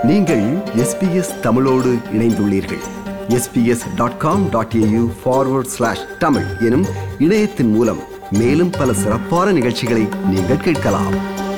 நீங்கள் எஸ்பிஎஸ் தமிழோடு இணைந்துள்ளீர்கள் SBS dot com dot AU forward slash Tamil எனும் இணையத்தின் மூலம் மேலும் பல சிறப்பான நிகழ்ச்சிகளை நீங்கள் கேட்கலாம்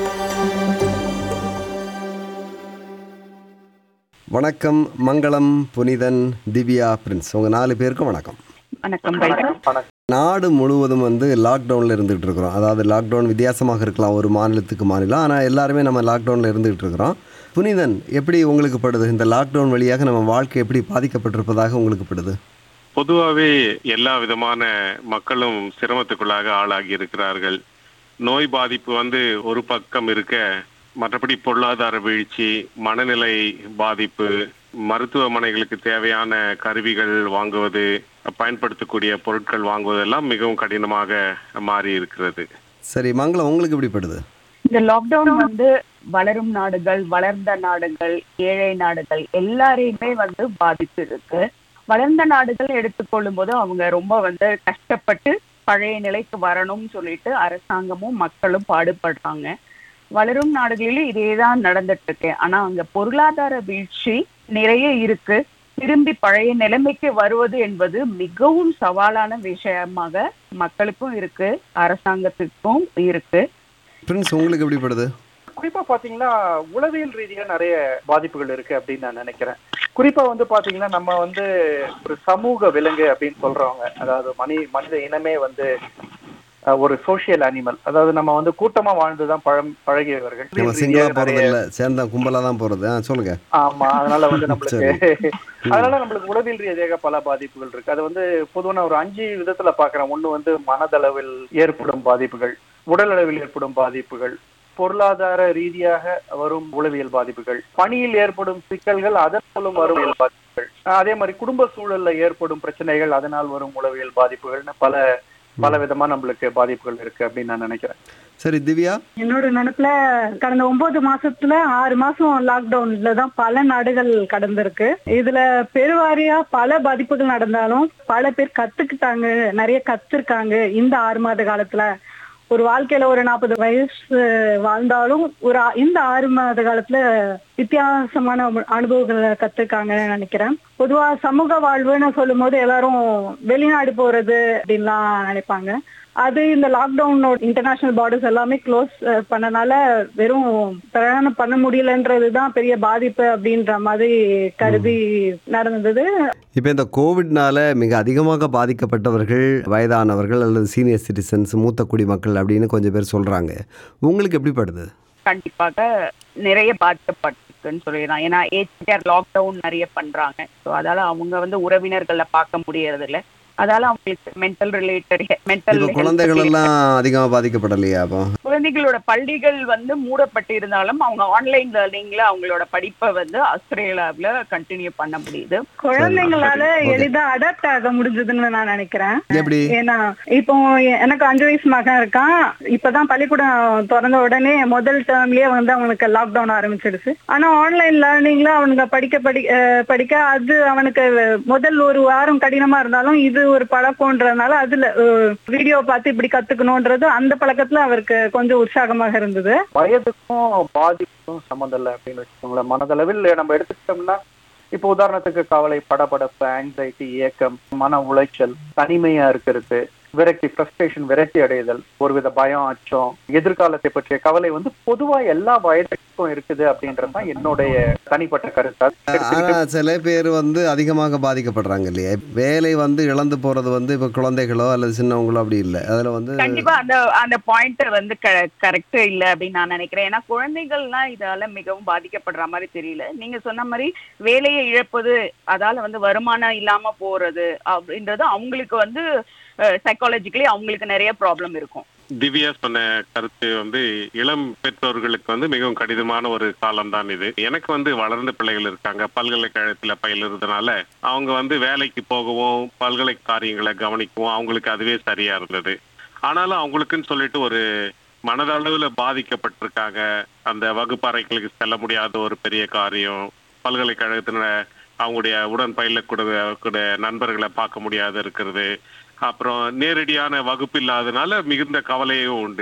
வணக்கம் மங்களம் புனிதன் திவ்யா பிரின்ஸ் உங்க நாலு பேருக்கும் வணக்கம் வணக்கம் ரைட்டர் நாடு முழுவதும் வந்து லாக்டவுனில் இருந்துகிட்டு இருக்கிறோம் அதாவது லாக்டவுன் வித்தியாசமாக இருக்கலாம் ஒரு மாநிலத்துக்கு மாநிலம் ஆனால் எல்லாருமே நம்ம லாக்டவுனில் இருந்துகிட்டு இருக்கிறோம் புனிதன் எப்படி உங்களுக்கு படுது இந்த லாக்டவுன் வழியாக நம்ம வாழ்க்கை எப்படி பாதிக்கப்பட்டிருப்பதாக உங்களுக்கு படுது பொதுவாகவே எல்லா விதமான மக்களும் சிரமத்துக்குள்ளாக ஆளாகி இருக்கிறார்கள் நோய் பாதிப்பு வந்து ஒரு பக்கம் இருக்க மற்றபடி பொருளாதார வீழ்ச்சி மனநிலை பாதிப்பு மருத்துவமனைகளுக்கு தேவையான கருவிகள் வாங்குவது பயன்படுத்தக்கூடிய பொருட்கள் வாங்குவதெல்லாம் மிகவும் கடினமாக மாறி இருக்கிறது சரி மங்களம் உங்களுக்கு எப்படி படுது இந்த லாக்டவுன் வந்து வளரும் நாடுகள் வளர்ந்த நாடுகள் ஏழை நாடுகள் எல்லாரையுமே வந்து பாதிப்பு இருக்கு வளர்ந்த நாடுகள் எடுத்துக்கொள்ளும் போது அவங்க ரொம்ப வந்து கஷ்டப்பட்டு பழைய நிலைக்கு வரணும்னு சொல்லிட்டு அரசாங்கமும் மக்களும் பாடுபடுறாங்க வளரும் நாடுகளிலும் இதேதான் நடந்துட்டு இருக்கு ஆனா அங்க பொருளாதார வீழ்ச்சி நிறைய இருக்கு திரும்பி பழைய நிலைமைக்கு வருவது என்பது மிகவும் சவாலான விஷயமாக மக்களுக்கும் இருக்கு அரசாங்கத்துக்கும் இருக்கு பிரின்ஸ் உங்களுக்கு எப்படி படுது குறிப்பா பாத்தீங்கன்னா உளவியல் ரீதியா நிறைய பாதிப்புகள் இருக்கு அப்படின்னு நான் நினைக்கிறேன் குறிப்பா வந்து பாத்தீங்கன்னா நம்ம வந்து ஒரு சமூக விலங்கு அப்படின்னு சொல்றவங்க அதாவது மனி மனித இனமே வந்து அஹ், ஒரு சோஷியல் அனிமல் அதாவது நம்ம வந்து கூட்டமா வாழ்ந்துதான் பழம் பழகியவர்கள் நம்ம உளவியல் சிங்கிளாக ரீதியா போகிறது நிறைய- இல்லை சேர்ந்தா கும்பலாக தான் போகிறது ஆ சொல்லுங்க ஆமா அதனால வந்து நம்மளுக்கு அதனால நம்மளுக்கு உளவியல் ரீதியாக பல பாதிப்புகள் இருக்கு அது வந்து பொதுவான ஒரு அஞ்சு விதத்துல பாக்குறேன் ஒண்ணு வந்து மனதளவில் ஏற்படும் பாதிப்புகள் உடல் அளவில் ஏற்படும் பாதிப்புகள் பொருளாதார ரீதியாக வரும் உளவியல் பாதிப்புகள் பணியில் ஏற்படும் சிக்கல்கள் அதன் மூலம் வரும் உளவியல் பாதிப்புகள் அஹ் அதே மாதிரி குடும்ப சூழல்ல ஏற்படும் பிரச்சனைகள் அதனால் வரும் உளவியல் பாதிப்புகள்னு பல பல விதமா நம்மளுக்கு பாதிப்புகள் இருக்கு அப்படின்னு நான் நினைக்கிறேன் சரி திவ்யா என்னோட நினைப்புல கடந்த ஒன்பது மாசத்துல ஆறு மாசம் லாக்டவுன்ல தான் பல நாடுகள் கடந்திருக்கு இதுல பெருவாரியா பல பாதிப்புகள் நடந்தாலும் பல பேர் கத்துக்கிட்டாங்க நிறைய கத்துருக்காங்க இந்த ஆறு மாத காலத்துல ஒரு வாழ்க்கையில ஒரு நாற்பது வயசு வாழ்ந்தாலும் ஒரு ஆ- இந்த ஆறு மாத காலத்துல வித்தியாசமான அனு- அனுபவங்களை கத்துருக்காங்கன்னு நினைக்கிறேன் பொதுவா சமூக வாழ்வுன்னு சொல்லும் போது எல்லாரும் வெளிநாடு போறது அப்படின்லாம் நினைப்பாங்க அது இந்த லாக்டவுனோட இன்டர்நேஷனல் பார்டர்ஸ் எல்லாமே க்ளோஸ் பண்ணனால வெறும் பிரயாணம் பண்ண முடியலன்றதுதான் பெரிய பாதிப்பு அப்படின்ற மாதிரி கருதி நடந்தது இப்போ இந்த கோவிட்னால மிக அதிகமாக பாதிக்கப்பட்டவர்கள் வயதானவர்கள் அல்லது சீனியர் சிட்டிசன்ஸ் மூத்த குடிமக்கள் அப்படின்னு கொஞ்சம் பேர் சொல்கிறாங்க உங்களுக்கு எப்படி படுது கண்டிப்பாக நிறைய பாதிக்கப்பட்டிருக்குன்னு சொல்லிடலாம் ஏன்னா ஏஜ் கேர் லாக்டவுன் நிறைய பண்றாங்க ஸோ அதால அவங்க வந்து உறவினர்களை பார்க்க முடியறது இல்ல அதால அவங்களுக்கு மென்டல் ரிலேட்டட் மென்டல் இப்போ குழந்தைகள் எல்லாம் அதிகமாக பாதிக்கப்படலையா அப்போ குழந்தைகளோட பள்ளிகள் வந்து மூடப்பட்டு இருந்தாலும் அவங்க ஆன்லைன் லேர்னிங்ல அவங்களோட படிப்பை வந்து ஆஸ்திரேலியாவில் கண்டினியூ பண்ண முடியுது குழந்தைங்களால Okay. எளிதா அடாப்ட் ஆக முடிஞ்சதுன்னு நான் நினைக்கிறேன் எப்படி ஏன்னா இப்போ எ- எனக்கு அஞ்சு வயசு மகன் இருக்கான் இப்பதான் பள்ளிக்கூடம் திறந்த உடனே முதல் டேர்ம்லயே வந்து அவனுக்கு லாக்டவுன் ஆரம்பிச்சிடுச்சு ஆனா ஆன்லைன் லேர்னிங்ல அவனுக்கு படிக்க படி அஹ் படிக்க அது அவனுக்கு முதல் ஒரு வாரம் கடினமா இருந்தாலும் இது ஒரு பழக்கம்ன்றதுனால அதுல வீடியோ பார்த்து இப்படி கத்துக்கணும்ன்றது அந்த பழக்கத்துல அவருக்கு கொஞ்சம் உற்சாகமாக இருந்தது வயதுக்கும் பாதிப்புக்கும் சம்மந்தம் இல்லை அப்படின்னு வச்சுக்கோங்களேன் மனதளவில் நம்ம எடுத்துக்கிட்டோம்னா இப்போ உதாரணத்துக்கு கவலை படபடப்பு ஆங்ஸைட்டி ஏக்கம் மன உளைச்சல் தனிமையா இருக்கிறது விரக்தி ஃப்ரஸ்ட்ரேஷன் விரக்தி அடைதல் ஒருவித பயம் அச்சம் எதிர்காலத்தை பற்றிய கவலை வந்து பொதுவா எல்லா வயதுக்கும் இருக்குது அப்படின்றது தான் என்னுடைய தனிப்பட்ட கருத்து அது எடுத்துக்கிட்டு ஆனால் சில பேர் வந்து அதிகமாக பாதிக்கப்படுறாங்க இல்லையா வேலை வந்து இழந்து போகிறது வந்து இப்போ குழந்தைகளோ அல்லது சின்னவங்களோ அப்படி இல்லை அதில் வந்து கண்டிப்பா அந்த அந்த பாயிண்ட் வந்து கரெக்ட் இல்ல அப்படின்னு நான் நினைக்கிறேன் ஏன்னா குழந்தைகள்லாம் இதால மிகவும் பாதிக்கப்படுற மாதிரி தெரியல நீங்க சொன்ன மாதிரி வேலையை இழப்பது அதால வந்து வருமானம் இல்லாம போறது அப்படின்றது அவங்களுக்கு வந்து சைக்காலஜிக்கலி அவங்களுக்கு நிறைய ப்ராப்ளம் இருக்கும் திவ்யா சொன்ன கருத்து வந்து இளம் பெற்றோர்களுக்கு வந்து மிகவும் கடினமான ஒரு காலம்தான் இது எனக்கு வந்து வளர்ந்த பிள்ளைகள் இருக்காங்க பல்கலைக்கழகத்துல பயிலுறதுனால அவங்க வந்து வேலைக்கு போகவும் பல்கலை காரியங்களை கவனிக்கவும் அவங்களுக்கு அதுவே சரியா இருந்தது ஆனாலும் அவங்களுக்குன்னு சொல்லிட்டு ஒரு மனதளவுல பாதிக்கப்பட்டிருக்காங்க அந்த வகுப்பறைகளுக்கு செல்ல முடியாத ஒரு பெரிய காரியம் பல்கலைக்கழகத்துல அவங்களுடைய உடன் பயிலக்கூடிய கூட நண்பர்களை பார்க்க முடியாத இருக்கிறது அப்புறம் நேரடியான வகுப்பு இல்லாதனால மிகுந்த கவலையும் உண்டு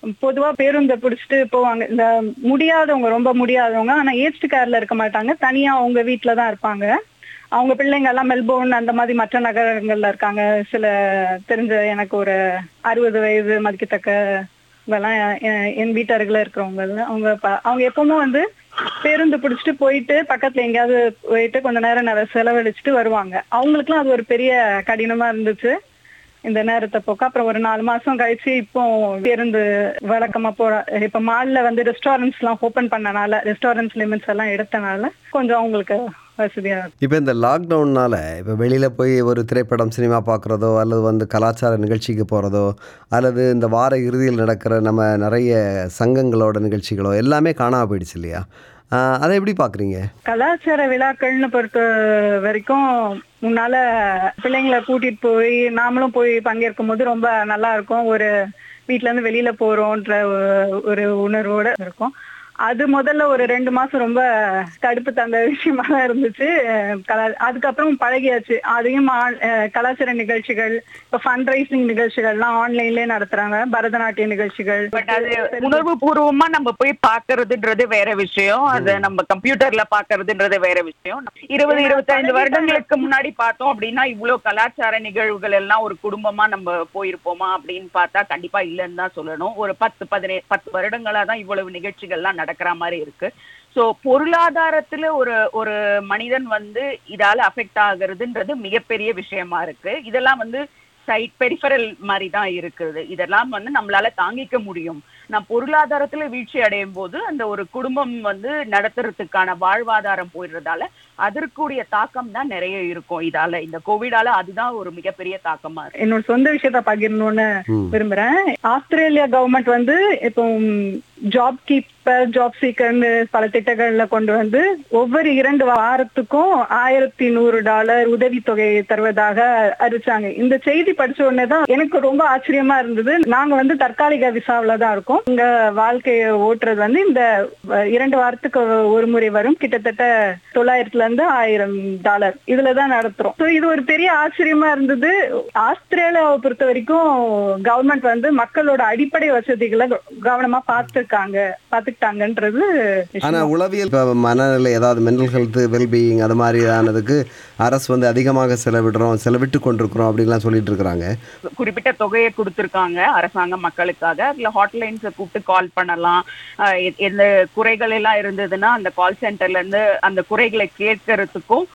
பொதுவா பேருந்தை பிடிச்சிட்டு போவாங்க இந்த முடியாதவங்க ரொம்ப முடியாதவங்க ஆனா ஏஸ்ட் கேர்ல இருக்க மாட்டாங்க தனியா அவங்க வீட்டுல தான் இருப்பாங்க அவங்க பிள்ளைங்க எல்லாம் மெல்போர்ன் அந்த மாதிரி மற்ற நகரங்கள்ல இருக்காங்க சில தெரிஞ்ச எனக்கு ஒரு அறுபது வயது மதிக்கத்தக்க இதெல்லாம் எ- என் வீட்டருகில இருக்கிறவங்க எல்லாம் அவங்க ப- அவங்க எப்பவுமே வந்து பேருந்து பிடிச்சிட்டு போயிட்டு பக்கத்துல எங்கேயாவது போயிட்டு கொஞ்ச நேரம் நேரம் செலவழிச்சிட்டு வருவாங்க அவங்களுக்குலாம் அது ஒரு பெரிய கடினமா இருந்துச்சு இந்த நேரத்தை போக்க அப்புறம் ஒரு நாலு மாசம் கழிச்சு இப்போ பேருந்து வழக்கமா போற இப்ப மால்ல வந்து ரெஸ்டாரண்ட்ஸ் எல்லாம் ஓபன் பண்ணனால ரெஸ்டாரண்ட்ஸ் லிமிட்ஸ் எல்லாம் எடுத்தனால கொஞ்சம் அவங்களுக்கு வசதியா இருக்கு. இப்போ இந்த லாக்டவுன்னால் இப்போ வெளியில் போய் ஒரு திரைப்படம் சினிமா பார்க்குறதோ அல்லது வந்து கலாச்சார நிகழ்ச்சிக்கு போகிறதோ அல்லது இந்த வார இறுதியில் நடக்கிற நம்ம நிறைய சங்கங்களோட நிகழ்ச்சிகளோ எல்லாமே காணாம போயிடுச்சு இல்லையா ஆஹ் அதை எப்படி பார்க்குறீங்க கலாச்சார விழாக்கள்னு பொறுத்த வரைக்கும் முன்னால பிள்ளைங்களை கூட்டிட்டு போய் நாமளும் போய் பங்கேற்கும் போது ரொம்ப நல்லா இருக்கும் ஒரு வீட்ல இருந்து வெளியில போறோம்ன்ற ஒ- ஒரு உணர்வோட இருக்கும் அது முதல்ல ஒரு ரெண்டு மாசம் ரொம்ப கடுப்பு தந்த விஷயமா தான் இருந்துச்சு அஹ் கலா- அதுக்கப்புறம் பழகியாச்சு அதையும் ஆன்- அஹ் கலாச்சார நிகழ்ச்சிகள் இப்ப ஃபண்ட் ரைசிங் நிகழ்ச்சிகள்லாம் ஆன்லைன்லயே நடத்துறாங்க பரதநாட்டிய நிகழ்ச்சிகள் பட் அது உணர்வு பூர்வமா நம்ம போய் பாக்குறதுன்றது வேற விஷயம் அது நம்ம கம்ப்யூட்டர்ல பாக்குறதுன்றது வேற விஷயம் இருபது இருபத்தைந்து வருடங்களுக்கு முன்னாடி பார்த்தோம் அப்படின்னா இவ்வளவு கலாச்சார நிகழ்வுகள் எல்லாம் ஒரு குடும்பமா நம்ம போயிருப்போமா அப்படின்னு பார்த்தா கண்டிப்பா இல்லைன்னு தான் சொல்லணும் ஒரு பத்து பதினே பத்து வருடங்களா தான் இவ்வளவு நிகழ்ச்சிகள்லாம் நடக்கிற மாதிரி இருக்கு சோ பொருளாதாரத்துல ஒரு ஒரு மனிதன் வந்து இதால அஃபெக்ட் ஆகுறதுன்றது மிகப்பெரிய விஷயமா இருக்கு இதெல்லாம் வந்து சைட் பெரிஃபரல் மாதிரி தான் இருக்குது இதெல்லாம் வந்து நம்மளால தாங்கிக்க முடியும் நான் பொருளாதாரத்துல வீழ்ச்சி அடையும் போது அந்த ஒரு குடும்பம் வந்து நடத்துறதுக்கான வாழ்வாதாரம் போயிடுறதால அதற்குரிய தாக்கம் தான் நிறைய இருக்கும் இதால இந்த கோவிடால அதுதான் ஒரு மிகப்பெரிய தாக்கமா இருக்கு என்னோட சொந்த விஷயத்த பகிரணும்னு ம். விரும்புறேன் ஆஸ்திரேலியா கவர்மெண்ட் வந்து இப்போ ஜாப் கீப்பர் ஜாப் சீக்கர்னு பல திட்டங்கள்ல கொண்டு வந்து ஒவ்வொரு இரண்டு வாரத்துக்கும் ஆயிரத்தி நூறு டாலர் உதவித்தொகை தருவதாக அறிவிச்சாங்க இந்த செய்தி படிச்ச உடனே தான் எனக்கு ரொம்ப ஆச்சரியமா இருந்தது நாங்க வந்து தற்காலிக விசாவில தான் இருக்கோம் இங்க வாழ்க்கையை ஓட்டுறது வந்து இந்த அஹ், இரண்டு வாரத்துக்கு ஒரு முறை வரும் கிட்டத்தட்ட தொள்ளாயிரத்துல இருந்து ஆயிரம் டாலர் இதுலதான் நடத்துறோம் So இது ஒரு பெரிய ஆச்சரியமா இருந்தது ஆஸ்திரேலியாவை பொறுத்த வரைக்கும் கவர்மெண்ட் வந்து மக்களோட அடிப்படை வசதிகளை க- கவனமா பார்த்துருக்காங்க பார்த்துக்கிட்டாங்கன்றது விஷயம். ஆனால் உளவியல் இப்போ மனநிலை ஏதாவது மென்டல் ஹெல்த் வெல்பீயிங் அது மாதிரியானதுக்கு அரசு வந்து அதிகமாக செலவிடுறோம் செலவிட்டு கொண்டிருக்கிறோம் அப்படின்லாம் சொல்லிட்டு இருக்கிறாங்க குறிப்பிட்ட தொகையை கொடுத்திருக்காங்க அரசாங்கம் மக்களுக்காக அதுல ஹாட்லைன்ஸை கூப்பிட்டு கால் பண்ணலாம் அஹ் எ- எந்த குறைகள் எல்லாம் இருந்ததுன்னா அந்த கால் சென்டர்ல இருந்து அந்த குறைகளை கேட்கறதுக்கும்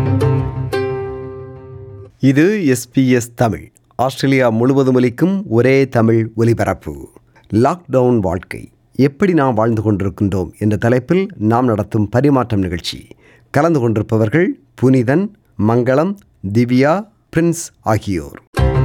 இது எஸ்பிஎஸ் தமிழ் ஆஸ்திரேலியா முழுவதும் ஒலிக்கும் ஒரே தமிழ் ஒலிபரப்பு லாக்டவுன் வாழ்க்கை எப்படி நாம் வாழ்ந்து கொண்டிருக்கின்றோம் என்ற தலைப்பில் நாம் நடத்தும் பரிமாற்றம் நிகழ்ச்சி கலந்து கொண்டிருப்பவர்கள் புனிதன் மங்களம் திவ்யா பிரின்ஸ் ஆகியோர்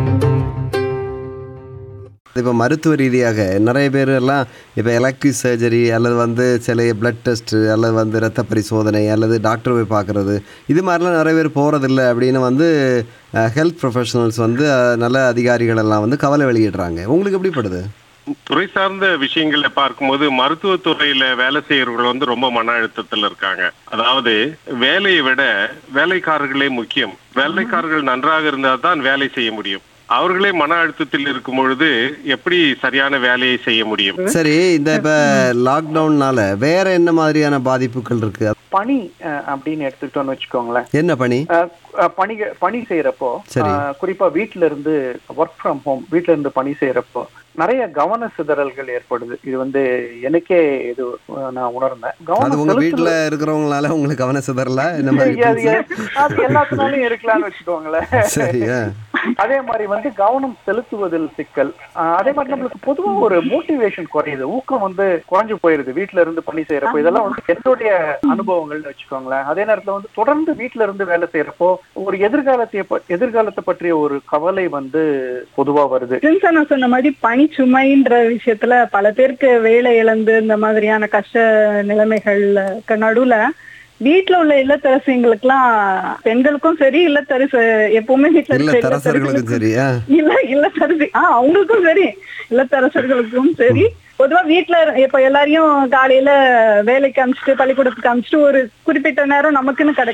இப்போ மருத்துவ ரீதியாக நிறைய பேர் எல்லாம் இப்போ எலக்டிவ் சர்ஜரி அல்லது வந்து சில பிளட் டெஸ்ட்டு அல்லது வந்து ரத்த பரிசோதனை அல்லது டாக்டர் போய் பார்க்குறது இது மாதிரிலாம் நிறைய பேர் போகிறதில்ல அப்படின்னு வந்து ஹெல்த் ப்ரொஃபஷனல்ஸ் வந்து அஹ், நல்ல அதிகாரிகள் எல்லாம் வந்து கவலை வெளியிடுறாங்க உங்களுக்கு எப்படி படுது துறை சார்ந்த விஷயங்களை பார்க்கும்போது மருத்துவத்துறையில வேலை செய்யறவர்கள் வந்து ரொம்ப மன அழுத்தத்துல இருக்காங்க அதாவது வேலையை விட வேலைக்காரர்களே முக்கியம் வேலைக்காரர்கள் நன்றாக இருந்தால் தான் வேலை செய்ய முடியும் அவர்களே மன அழுத்தத்தில் இருக்கும் பொழுது எப்படி சரியான வேலையை செய்ய முடியும் சரி இந்த இப்போ லாக்டவுன்னால வேற என்ன மாதிரியான பாதிப்புகள் இருக்கு பணி அஹ், அப்படின்னு எடுத்துக்கிட்டோம்னு வச்சுக்கோங்களேன் என்ன பணி அஹ், அஹ், பணி பணி செய்யறப்போ சரி. அஹ், குறிப்பா வீட்ல இருந்து ஒர்க் ஃப்ரம் ஹோம் வீட்ல இருந்து பணி செய்யறப்போ நிறைய கவன சிதறல்கள் ஏற்படுது இது வந்து எனக்கே இது அஹ், நான் உணர்ந்தேன் அது கவனம் உங்க செலுத்துவது- வீட்டில் இருக்கிறவங்களால உங்களுக்கு கவன சிதறல இந்த அது மாதிரி அது எல்லாத்துனாலும் இருக்கலாம்னு வச்சுக்கோங்களேன் சரியா அதே மாதிரி வந்து கவனம் செலுத்துவதில் சிக்கல் ஆஹ் அதே மாதிரி நம்மளுக்கு பொதுவா ஒரு மோட்டிவேஷன் குறையுது ஊக்கம் வந்து குறைஞ்சு போயிருது வீட்ல இருந்து பணி செய்யறப்போ இதெல்லாம் வந்து என்னுடைய அனுபவங்கள்னு வச்சுக்கோங்களேன் அதே நேரத்துல வந்து தொடர்ந்து வீட்ல இருந்து வேலை செய்யறப்போ ஒரு எதிர்காலத்தை ப- எதிர்காலத்தை பற்றிய ஒரு கவலை வந்து பொதுவா வருது ஜின்சனா சொன்ன மாதிரி பணிச்சுமைன்ற விஷயத்துல பல பேருக்கு வேலை இழந்து இந்த மாதிரியான கஷ்ட நிலைமைகள் நடுவுல வீட்ல உள்ள இல்லத்தரசிங்களுக்குலாம் பெண்களுக்கும் சரி இல்லத்தரசு எப்பவுமே வீட்டுல இல்ல இருக்க தரசர்களுக்கும் சரியா இல்ல இல்லத்தரசி ஆஹ் அவங்களுக்கும் சரி இல்லத்தரசர்களுக்கும் சரி பொதுவா வீட்ல இப்ப எல்லாரையும் காலையில வேலைக்கு அமிச்சிட்டு பள்ளிக்கூடத்துக்கு அமிச்சிட்டு ஒரு குறிப்பிட்ட நேரம் நமக்குன்னு கிடைக்கும்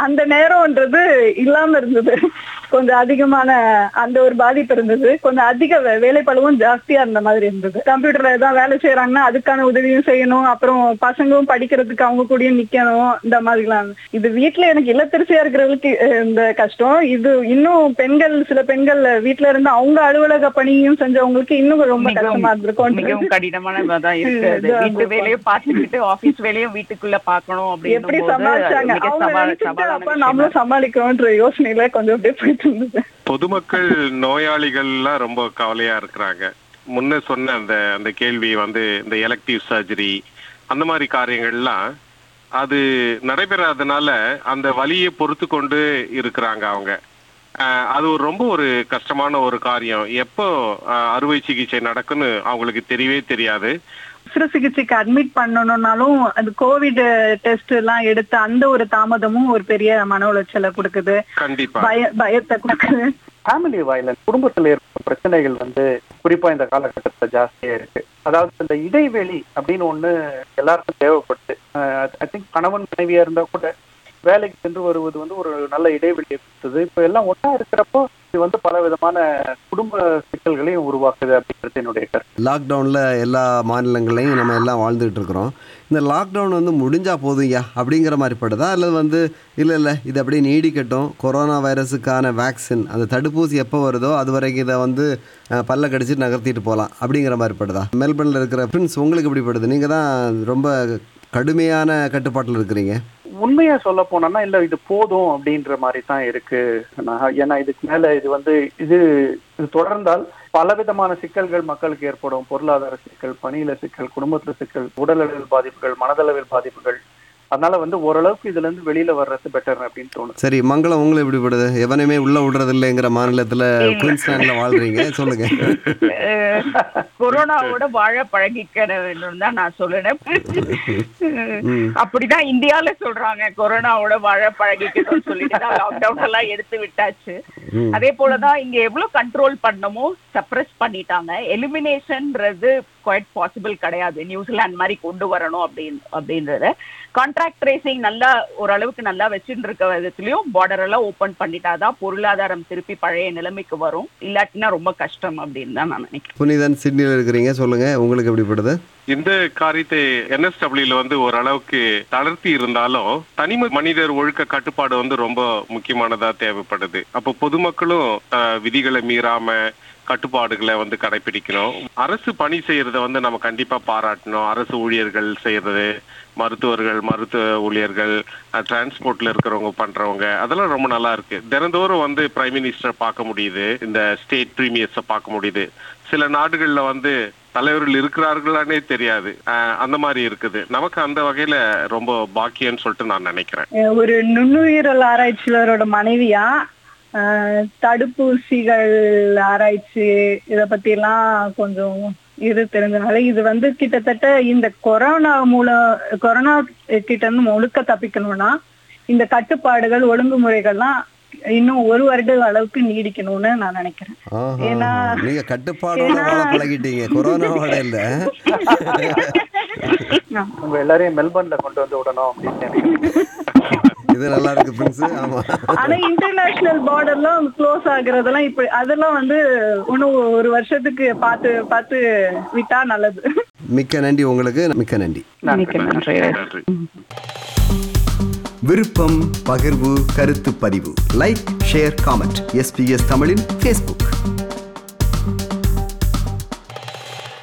அந்த நேரம்ன்றது இல்லாம இருந்தது கொஞ்சம் அதிகமான அந்த ஒரு பாதிப்பு இருந்தது கொஞ்சம் அதிக வே- வேலைப்பளுவும் ஜாஸ்தியா இருந்த மாதிரி இருந்தது கம்ப்யூட்டர்ல ஏதாவது வேலை செய்யறாங்கன்னா அதுக்கான உதவியும் செய்யணும் அப்புறம் பசங்களும் படிக்கிறதுக்கு அவங்க கூடயும் நிக்கணும் இந்த மாதிரிலாம் இது வீட்டுல எனக்கு இல்லத்தரசியா இருக்கிறவங்களுக்கு அஹ், இந்த கஷ்டம் இது இன்னும் பெண்கள் சில பெண்கள் வீட்டுல இருந்து அவங்க அலுவலக பணியும் செஞ்சவங்களுக்கு இன்னும் ரொம்ப மிகவும் கஷ்டமா இருந்திருக்கும் மிகவும் கடினமானதான் இருக்கு அது இது வீட்டு வந்து வேலையும் பார்த்துக்கிட்டு ஆபீஸ் வேலையும் வீட்டுக்குள்ள பார்க்கணும் எப்படி அப்படின்னு சமாளிச்சாங்க மிக அவங்க சவால் நினைச்சிட்டு சவாலான அப்ப விஷயம் நம்மளும் சமாளிக்கிறோம்ன்ற யோசனையில கொஞ்சம் அப்படியே போயிட்டு இருந்தது பொதுமக்கள் நோயாளிகள்லாம் ரொம்ப கவலையா இருக்கிறாங்க முன்ன சொன்ன அந்த அந்த கேள்வி வந்து இந்த எலக்டிவ் சர்ஜரி அந்த மாதிரி காரியங்கள்லாம் அது நடைபெறாதனால அந்த வலியை பொறுத்து கொண்டு இருக்கிறாங்க அவங்க ஆஹ் அது ஒரு ரொம்ப ஒரு கஷ்டமான ஒரு காரியம் எப்போ ஆஹ் அறுவை சிகிச்சை நடக்குன்னு அவங்களுக்கு தெரியவே தெரியாது சிறு சிகிச்சைக்கு அட்மிட் பண்ணணும்னாலும் அது கோவிட் டெஸ்ட் எல்லாம் எடுத்து அந்த ஒரு தாமதமும் ஒரு பெரிய மன உளைச்சலை கொடுக்குது கண்டிப்பா பய பயத்தை கொடுக்குது ஃபேமிலி வயலன்ஸ் குடும்பத்தில் ஏற்படும் பிரச்சனைகள் வந்து குறிப்பா இந்த காலகட்டத்துல ஜாஸ்தியா இருக்கு அதாவது இந்த இடைவெளி அப்படின்னு ஒண்ணு எல்லாருக்கும் தேவைப்படுது ஐ திங்க் கணவன் மனைவியா இருந்தா கூட வேலைக்கு சென்று வருவது வந்து ஒரு நல்ல இடைவெளியை கொடுத்தது இப்போ எல்லாம் ஒண்ணா இருக்கிறப்போ இது வந்து பல விதமான குடும்ப சிக்கல்களையும் உருவாக்குது அப்படிங்கிறது என்னுடைய கருத்து லாக்டவுனில் எல்லா மாநிலங்களையும் நம்ம எல்லாம் வாழ்ந்துகிட்டு இருக்கிறோம் இந்த லாக்டவுன் வந்து முடிஞ்சா போதும்யா அப்படிங்கிற மாதிரி படுதா அல்லது வந்து இல்லை இல்லை இது அப்படியே நீடிக்கட்டும் கொரோனா வைரஸுக்கான வேக்சின் அந்த தடுப்பூசி எப்போ வருதோ அது வரைக்கும் இதை வந்து அஹ், பல்ல கடிச்சிட்டு நகர்த்திட்டு போகலாம் அப்படிங்கிற மாதிரி படுதா மெல்பர்னில் இருக்கிற ஃப்ரெண்ட்ஸ் உங்களுக்கு எப்படி படுது நீங்கள் தான் ரொம்ப கடுமையான கட்டுப்பாட்டில் இருக்கிறீங்க உண்மையா சொல்ல போனோம்னா இல்ல இது போதும் அப்படின்ற மாதிரி தான் இருக்கு நான் ஏன்னா இதுக்கு மேல இது வந்து இது இது தொடர்ந்தால் பலவிதமான சிக்கல்கள் மக்களுக்கு ஏற்படும் பொருளாதார சிக்கல் பணியில சிக்கல் குடும்பத்துல சிக்கல் உடலளவில் பாதிப்புகள் மனதளவில் பாதிப்புகள் அதனால வந்து ஓரளவுக்கு இதுல இருந்து வெளியில வர்றது பெட்டர் அப்படின்னு தோணுது சரி மங்களம் உங்களுக்கு எப்படி படுது எவனையுமே உள்ள விடுறது இல்லைங்கிற மாநிலத்தில் குயின்ஸ்லாண்டில் வாழ்றீங்க சொல்லுங்க அஹ் கொரோனாவோட வாழ பழகிக்க வேண்டும் தான் நான் சொல்லுறேன் அப்படிதான் இந்தியால சொல்றாங்க கொரோனாவோட வாழ பழகிக்கணும்னு சொல்லிட்டு தான் லாக்டவுன் எல்லாம் எடுத்து விட்டாச்சு ம். அதே போலதான் இங்க எவ்வளவு கண்ட்ரோல் பண்ணமோ சப்ரஸ் பண்ணிட்டாங்க எலிமினேஷன்ன்றது குவைட் பாசிபிள் கிடையாது நியூசிலாந்து மாதிரி கொண்டு வரணும் அப்படின்னு அப்படின்றத கான்ட்ராக்ட் ட்ரேசிங் நல்லா ஓரளவுக்கு நல்லா வச்சுட்டு இருக்க விதத்துலயும் பார்டர் எல்லாம் ஓபன் பண்ணிட்டாதான் பொருளாதாரம் திருப்பி பழைய நிலைமைக்கு வரும் இல்லாட்டினா ரொம்ப கஷ்டம் அப்படின்னு தான் நான் நினைக்கிறேன் புனிதன் சிட்னியில் இருக்கிறீங்க சொல்லுங்க உங்களுக்கு எப்படி படுது இந்த காரியத்தை என்எஸ்டபிள்யூல வந்து ஓரளவுக்கு தளர்த்தி இருந்தாலும் தனி மனிதர் ஒழுக்க கட்டுப்பாடு வந்து ரொம்ப முக்கியமானதா தேவைப்படுது அப்போ பொதுமக்களும் அஹ், விதிகளை மீறாம கட்டுப்பாடுகளை வந்து கடைபிடிக்கணும் அரசு பணி செய்யறத வந்து நம்ம கண்டிப்பா பாராட்டணும் அரசு ஊழியர்கள் செய்யறது மருத்துவர்கள் மருத்துவ ஊழியர்கள் டிரான்ஸ்போர்ட்ல இருக்கிறவங்க பண்றவங்க அதெல்லாம் ரொம்ப நல்லா இருக்கு தினந்தோறும் வந்து பிரைம் மினிஸ்டர் பார்க்க முடியுது இந்த ஸ்டேட் பிரீமியர்ஸை பார்க்க முடியுது சில நாடுகள்ல வந்து தலைவர்கள் இருக்கிறார்களானே தெரியாது அஹ் அந்த மாதிரி இருக்குது நமக்கு அந்த வகையில ரொம்ப பாக்கியம்னு சொல்லிட்டு நான் நினைக்கிறேன் அஹ் ஒரு நுண்ணுயிரல் ஆராய்ச்சியாளரோட மனைவியா அஹ், தடுப்பூசிகள் ஆராய்ச்சி இத பத்தி எல்லாம் கொஞ்சம் இது தெரிஞ்சனால இது வந்து கிட்டத்தட்ட இந்த கொரோனா மூலம் கொரோனா கிட்ட இருந்து முழுக்க தப்பிக்கணும்னா இந்த கட்டுப்பாடுகள் ஒழுங்குமுறைகள்லாம் இன்னும் ஒரு வருட அளவுக்கு நீடிக்கணும்னு நான் நினைக்கிறேன் ஆஹா. ஏன்னா- நீங்க கட்டுப்பாடோட வாழ பழகிட்டீங்க கொரோனாவோட இல்ல உங்க எல்லாரையும் மெல்பர்ன்ல கொண்டு வந்து விடணும் அப்படின்னு நினைக்கிறேன் இது நல்லா இருக்கு பிரின்ஸ் ஆமா ஆனா இன்டர்நேஷனல் பார்டர்லாம் க்ளோஸ் ஆகுறதெல்லாம் இப்ப அதெல்லாம் வந்து இன்னும் ஒரு வருஷத்துக்கு பார்த்து பார்த்து விட்டா நல்லது மிக்க நன்றி உங்களுக்கு மிக்க நன்றி மிக்க நன்றி நன்றி விருப்பம் பகிர்வு கருத்து பதிவு லைக் ஷேர் காமெண்ட் எஸ்பிஎஸ் தமிழின் ஃபேஸ்புக்